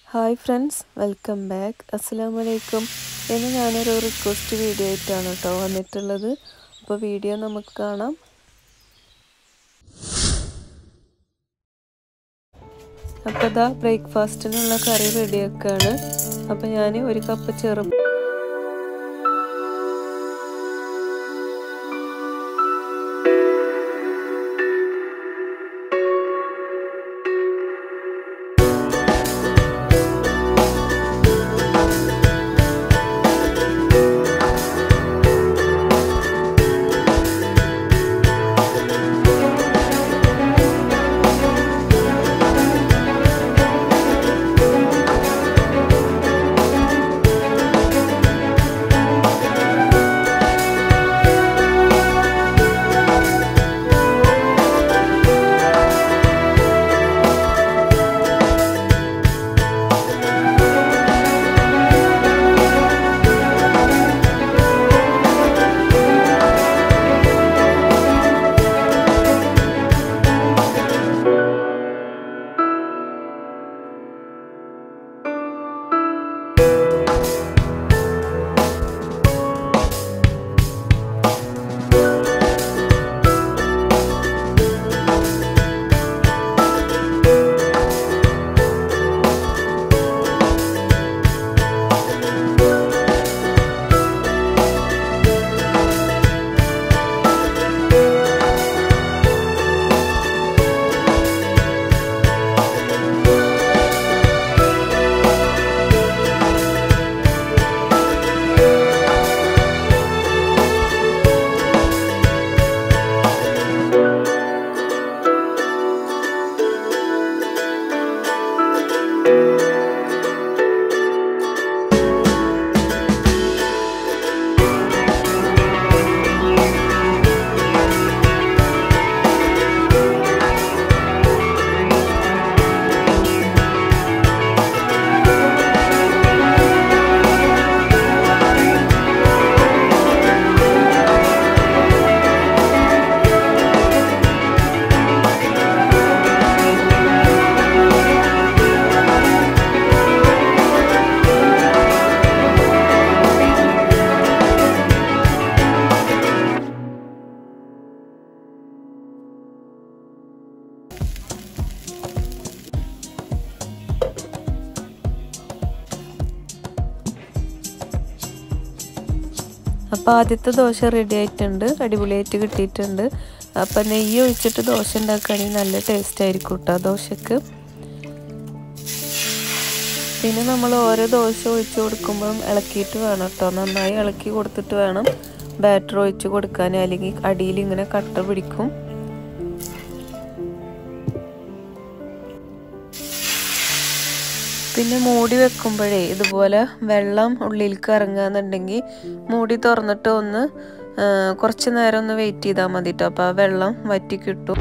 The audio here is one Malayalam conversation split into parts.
ഹായ് ഫ്രണ്ട്സ് വെൽക്കം ബാക്ക് അസ്സാം വലൈക്കും ഇന്ന് ഞാനൊരു റിക്വസ്റ്റ് വീഡിയോ ആയിട്ടാണ് കേട്ടോ വന്നിട്ടുള്ളത് അപ്പോൾ വീഡിയോ നമുക്ക് കാണാം അപ്പോൾ ഇതാ ബ്രേക്ക്ഫാസ്റ്റിനുള്ള കറി റെഡിയാക്കുകയാണ് അപ്പോൾ ഞാൻ ഒരു കപ്പ് ചെറു അപ്പോൾ ആദ്യത്തെ ദോശ റെഡി ആയിട്ടുണ്ട് അടിപൊളിയായിട്ട് കിട്ടിയിട്ടുണ്ട് അപ്പോൾ നെയ്യ് ഒഴിച്ചിട്ട് ദോശ ഉണ്ടാക്കുകയാണെങ്കിൽ നല്ല ടേസ്റ്റ് ആയിരിക്കും കേട്ടോ ദോശക്ക് പിന്നെ നമ്മൾ ഓരോ ദോശ ഒഴിച്ച് കൊടുക്കുമ്പോഴും ഇളക്കിയിട്ട് വേണം കേട്ടോ നന്നായി ഇളക്കി കൊടുത്തിട്ട് വേണം ബാറ്റർ ഒഴിച്ച് കൊടുക്കാൻ അല്ലെങ്കിൽ അടിയിൽ ഇങ്ങനെ കട്ട പിടിക്കും പിന്നെ മൂടി വെക്കുമ്പോഴേ ഇതുപോലെ വെള്ളം ഉള്ളിലേക്ക് ഇറങ്ങുകയെന്നുണ്ടെങ്കിൽ മൂടി തുറന്നിട്ട് ഒന്ന് കുറച്ച് നേരം ഒന്ന് വെയിറ്റ് ചെയ്താൽ മതി കേട്ടോ അപ്പോൾ ആ വെള്ളം വറ്റി കിട്ടും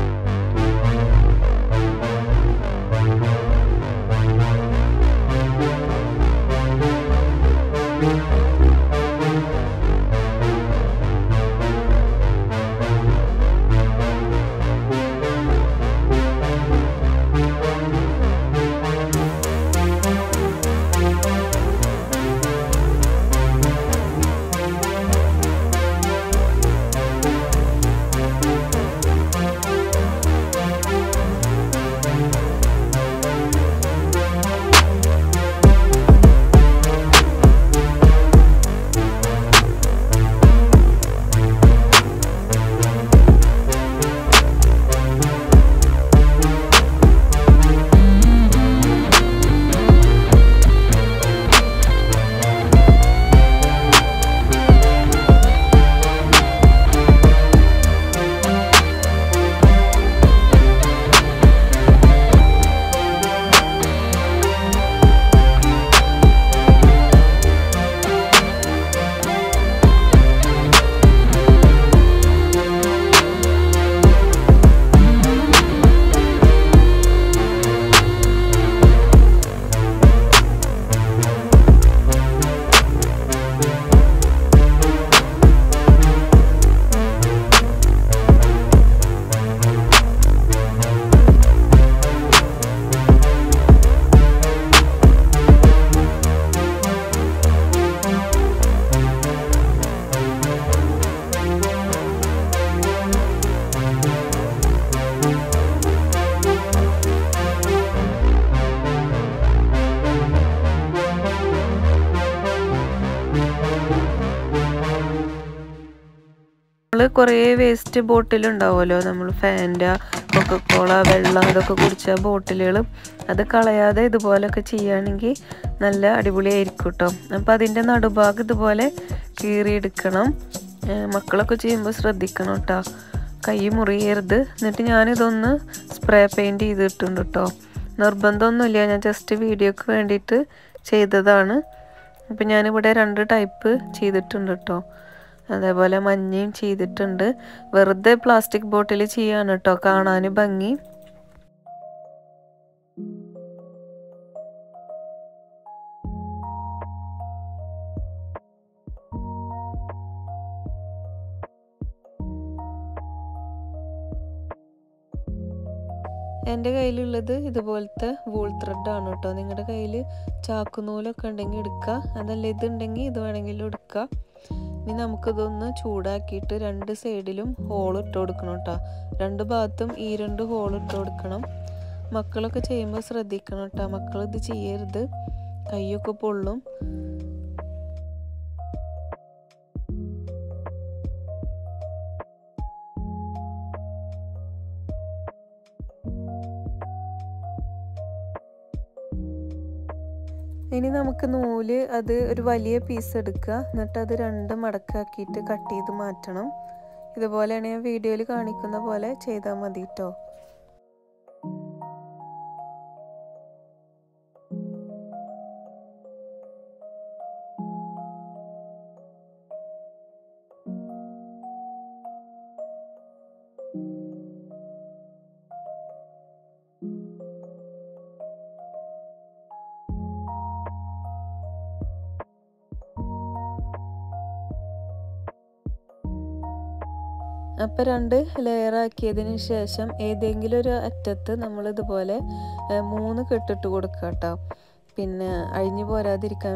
നമ്മൾ കുറേ വേസ്റ്റ് ബോട്ടിൽ ഉണ്ടാവുമല്ലോ നമ്മൾ ഫാൻറ്റ കൊക്കക്കോള വെള്ളം അതൊക്കെ കുടിച്ച ബോട്ടിലുകൾ അത് കളയാതെ ഇതുപോലൊക്കെ ചെയ്യുകയാണെങ്കിൽ നല്ല അടിപൊളിയായിരിക്കും കേട്ടോ അപ്പോൾ അതിൻ്റെ നടുഭാഗം ഇതുപോലെ കീറിയെടുക്കണം മക്കളൊക്കെ ചെയ്യുമ്പോൾ ശ്രദ്ധിക്കണം കേട്ടോ കൈ മുറിയരുത് എന്നിട്ട് ഞാനിതൊന്ന് സ്പ്രേ പെയിൻറ് ചെയ്തിട്ടുണ്ട് കേട്ടോ നിർബന്ധമൊന്നുമില്ല ഞാൻ ജസ്റ്റ് വീഡിയോക്ക് വേണ്ടിയിട്ട് ചെയ്തതാണ് അപ്പം ഞാനിവിടെ രണ്ട് ടൈപ്പ് ചെയ്തിട്ടുണ്ട് കേട്ടോ അതേപോലെ മഞ്ഞയും ചെയ്തിട്ടുണ്ട് വെറുതെ പ്ലാസ്റ്റിക് ബോട്ടിൽ ചെയ്യാണ് കേട്ടോ കാണാൻ ഭംഗി എൻ്റെ കയ്യിലുള്ളത് ഇതുപോലത്തെ വൂൾ ത്രെഡാണ് കേട്ടോ നിങ്ങളുടെ കയ്യിൽ ചാക്കുനൂലൊക്കെ ഉണ്ടെങ്കിൽ എടുക്കുക അതല്ല ഇതുണ്ടെങ്കിൽ ഇത് വേണമെങ്കിലും എടുക്കുക ഇനി നമുക്കിതൊന്ന് ചൂടാക്കിയിട്ട് രണ്ട് സൈഡിലും ഹോൾ ഇട്ട് കൊടുക്കണം കേട്ടോ രണ്ട് ഭാഗത്തും ഈ രണ്ട് ഹോൾ ഇട്ട് കൊടുക്കണം മക്കളൊക്കെ ചെയ്യുമ്പോൾ ശ്രദ്ധിക്കണം കേട്ടോ മക്കൾ ഇത് ചെയ്യരുത് കൈയൊക്കെ പൊള്ളും ഇനി നമുക്ക് നൂല് അത് ഒരു വലിയ പീസ് എടുക്കുക എന്നിട്ട് അത് രണ്ട് മടക്കാക്കിയിട്ട് കട്ട് ചെയ്ത് മാറ്റണം ഇതുപോലെയാണ് ഞാൻ വീഡിയോയിൽ കാണിക്കുന്ന പോലെ ചെയ്താൽ മതി കേട്ടോ അപ്പോൾ രണ്ട് ലെയർ ആക്കിയതിന് ശേഷം ഏതെങ്കിലും ഒരു അറ്റത്ത് നമ്മൾ ഇതുപോലെ മൂന്ന് കെട്ടിട്ട് കൊടുക്കുക കേട്ടോ പിന്നെ അഴിഞ്ഞു പോരാതിരിക്കാൻ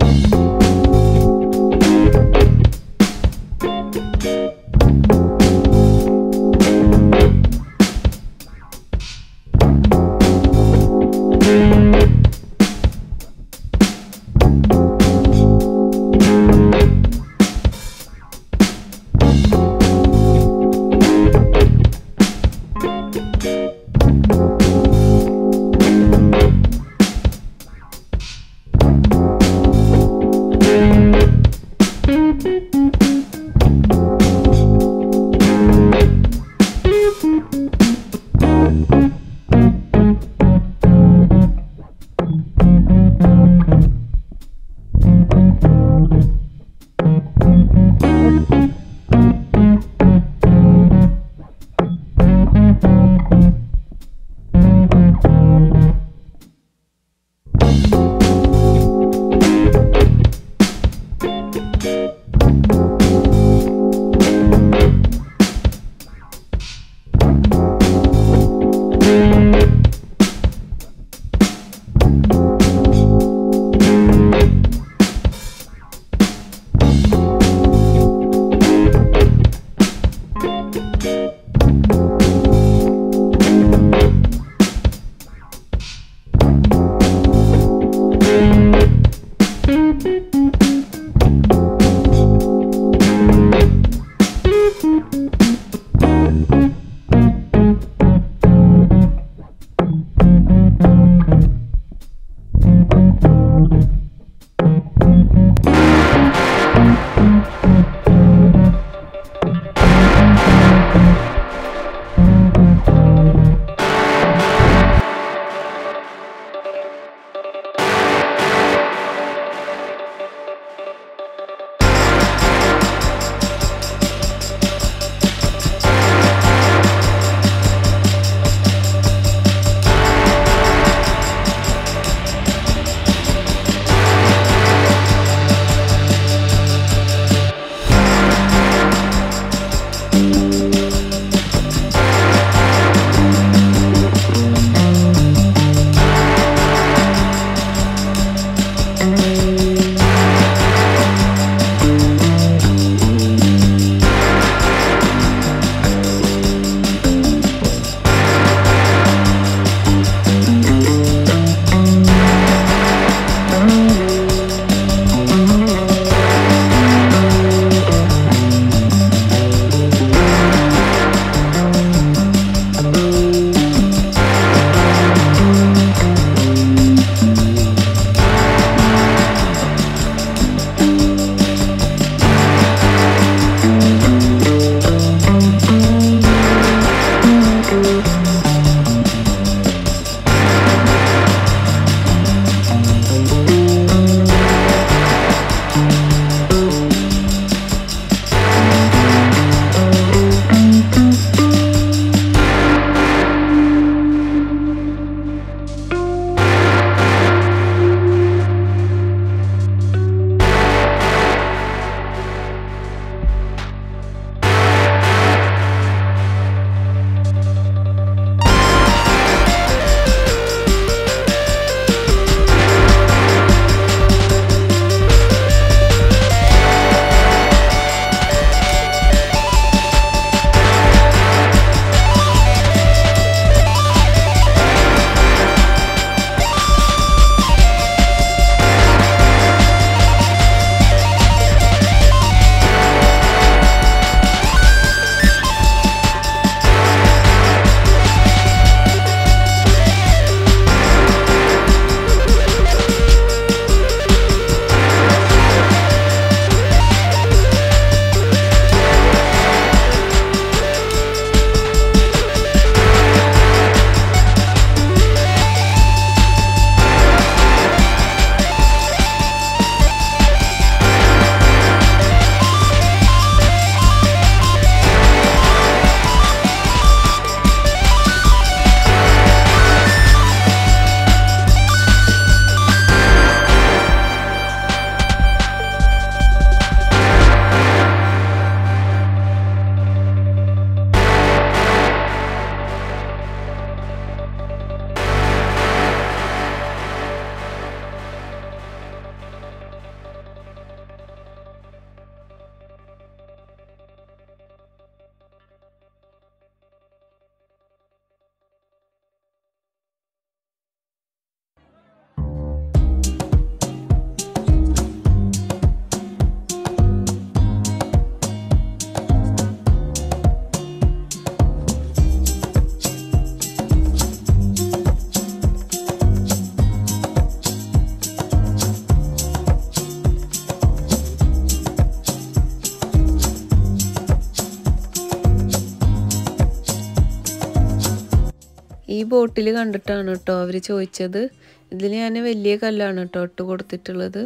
ബോട്ടിൽ കണ്ടിട്ടാണ് കേട്ടോ അവർ ചോദിച്ചത് ഇതിൽ ഞാൻ വലിയ കല്ലാണ് കേട്ടോ ഇട്ട് കൊടുത്തിട്ടുള്ളത്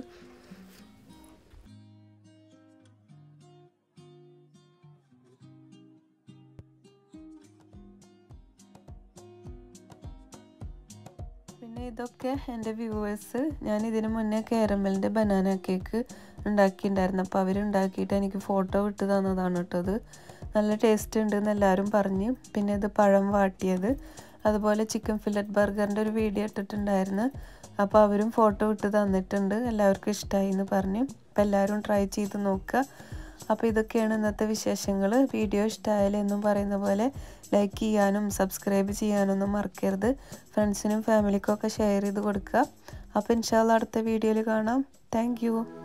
പിന്നെ ഇതൊക്കെ എൻ്റെ വ്യൂവേഴ്സ് ഞാൻ ഇതിന് മുന്നേ കാരമലിൻ്റെ ബനാന കേക്ക് ഉണ്ടാക്കിയിട്ടുണ്ടായിരുന്നു അപ്പോൾ അവരുണ്ടാക്കിയിട്ട് എനിക്ക് ഫോട്ടോ വിട്ട് തന്നതാണ് കേട്ടത് നല്ല ടേസ്റ്റ് ഉണ്ട് എന്ന് എല്ലാവരും പറഞ്ഞ് പിന്നെ ഇത് പഴം വാട്ടിയത് അതുപോലെ ചിക്കൻ ഫില്ലറ്റ് ബർഗറിൻ്റെ ഒരു വീഡിയോ ഇട്ടിട്ടുണ്ടായിരുന്നു അപ്പോൾ അവരും ഫോട്ടോ വിട്ട് തന്നിട്ടുണ്ട് എല്ലാവർക്കും ഇഷ്ടമായി എന്ന് പറഞ്ഞു അപ്പോൾ എല്ലാവരും ട്രൈ ചെയ്ത് നോക്കുക അപ്പോൾ ഇതൊക്കെയാണ് ഇന്നത്തെ വിശേഷങ്ങൾ വീഡിയോ ഇഷ്ടമായാലും എന്നും പറയുന്ന പോലെ ലൈക്ക് ചെയ്യാനും സബ്സ്ക്രൈബ് ചെയ്യാനൊന്നും മറക്കരുത് ഫ്രണ്ട്സിനും ഫാമിലിക്കും ഒക്കെ ഷെയർ ചെയ്ത് കൊടുക്കുക അപ്പോൾ ഇൻഷാല്ല അടുത്ത വീഡിയോയിൽ കാണാം താങ്ക്